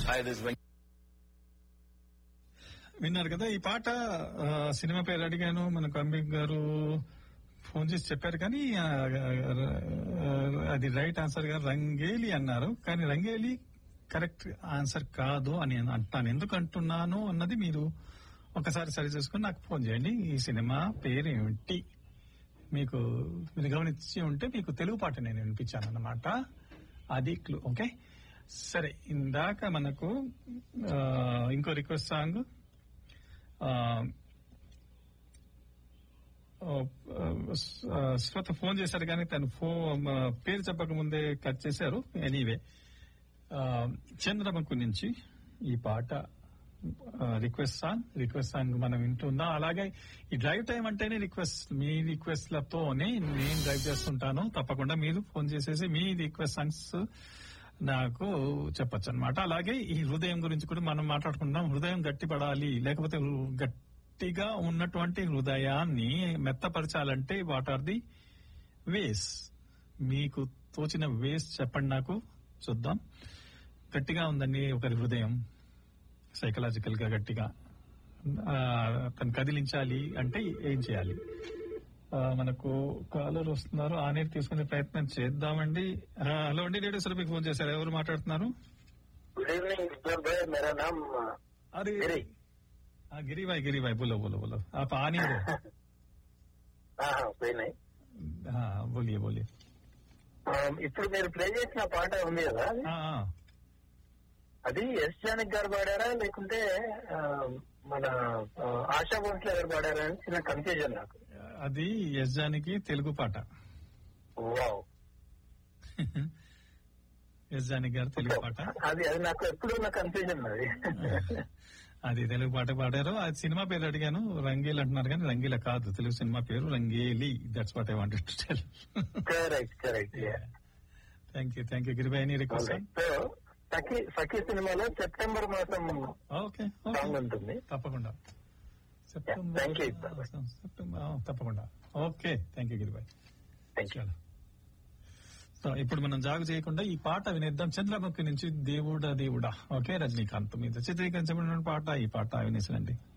Hi, this is Venk. విన్నారు కదా ఈ పాట ఆ, సినిమా పేరు అడిగాను మన కంబిక్ గారు ఫోన్ చేసి చెప్పారు కానీ ఆ, ఆ, అది రైట్ ఆన్సర్ గా రంగేలి అన్నారు కానీ రంగేలి కరెక్ట్ ఆన్సర్ కాదు అని నేను అంటాను ఎందుకు అంటున్నాను అన్నది మీరు ఒకసారి సరి చేసుకుని నాకు ఫోన్ చేయండి ఈ సినిమా పేరు ఏమిటి మీకు మీరు గమనించి ఉంటే మీకు తెలుగు పాట నేను వినిపించాను అన్నమాట అది క్లూ ఓకే సరే ఇందాక మనకు ఆ, ఇంకో రిక్వెస్ట్ సాంగ్ ఆ, ఆ, శ్రోత ఫోన్ చేశారు కానీ తను ఫోన్ పేరు చెప్పక ముందే కట్ చేశారు ఎనీవే చంద్రముఖు నుంచి ఈ పాట రిక్వెస్ట్ సాంగ్ రిక్వెస్ట్ సాంగ్ మనం వింటున్నాం అలాగే ఈ డ్రైవ్ టైం అంటేనే రిక్వెస్ట్ మీ రిక్వెస్ట్ లతోనే నేను డ్రైవ్ చేస్తుంటాను తప్పకుండా మీరు ఫోన్ చేసేసి మీ రిక్వెస్ట్ సాంగ్స్ నాకు చెప్పొచ్చు అనమాట అలాగే ఈ హృదయం గురించి కూడా మనం మాట్లాడుకుంటున్నాం హృదయం గట్టిపడాలి లేకపోతే హృ- గట్టిగా ఉన్నటువంటి హృదయాన్ని మెత్తపరచాలంటే వాట్ ఆర్ ది వేస్ మీకు తోచిన వేస్ చెప్పండి నాకు చూద్దాం గట్టిగా ఉందండి ఒకరి హృదయం సైకలాజికల్ గా గట్టిగా ఆ, తను కదిలించాలి అంటే ఏం చేయాలి ఆ, మనకు కాలర్ వస్తున్నారు ఆనేరు తీసుకునే ప్రయత్నం చేద్దామండి ఆ, హలో అండి రేడియో సర్వీకి ఫోన్ చేశారు ఎవరు మాట్లాడుతున్నారు गुड इवनिंग विक्रम भाई मेरा नाम అరే గిరి. ఆ, గిరి భాయ్ గిరి భాయ్ बोलो बोलो बोलो आप आने हो हाँ हाँ कोई नहीं हाँ बोलिए बोलिए ఆ, ఇప్పుడు మీరు ప్లే చేసిన పాట ఉంది కదా అది? हाँ हाँ అది ఎస్ జానక్ గారు పాడారా లేకుంటే ఆ, మన ఆ, ఆశా భోస్లే గారు పాడారా అని చిన్న కన్ఫ్యూజన్ నాకు అది యజ్జానికి తెలుగు పాట వావ్ యజ్జానికి గారు తెలుగు పాట అది అది నాకు ఎప్పుడు ఉన్న కన్ఫ్యూజన్ అది అది తెలుగు పాట పాడారు అది సినిమా పేరు అడిగాను రంగీల్ అంటున్నారు కానీ రంగీల కాదు తెలుగు సినిమా పేరు Rangeli that's what I wanted to tell correct correct thank you thank you గిరిబాయ్ any request so Sakhi Sakhi సినిమాలో సెప్టెంబర్ మాసం ఓకే సాంగ్ ఉంటుంది తప్పకుండా thank you. సెప్టెంబర్ తప్పకుండా ఓకే థ్యాంక్ యూ గిరిబాయ్ థ్యాంక్ యూ సో ఇప్పుడు మనం జాగు చేయకుండా ఈ పాట వినేద్దాం చంద్రముఖి నుంచి దేవుడా దేవుడా ఓకే రజనీకాంత్ మీద చిత్రీకరించబడిన పాట ఈ పాట వినేసండి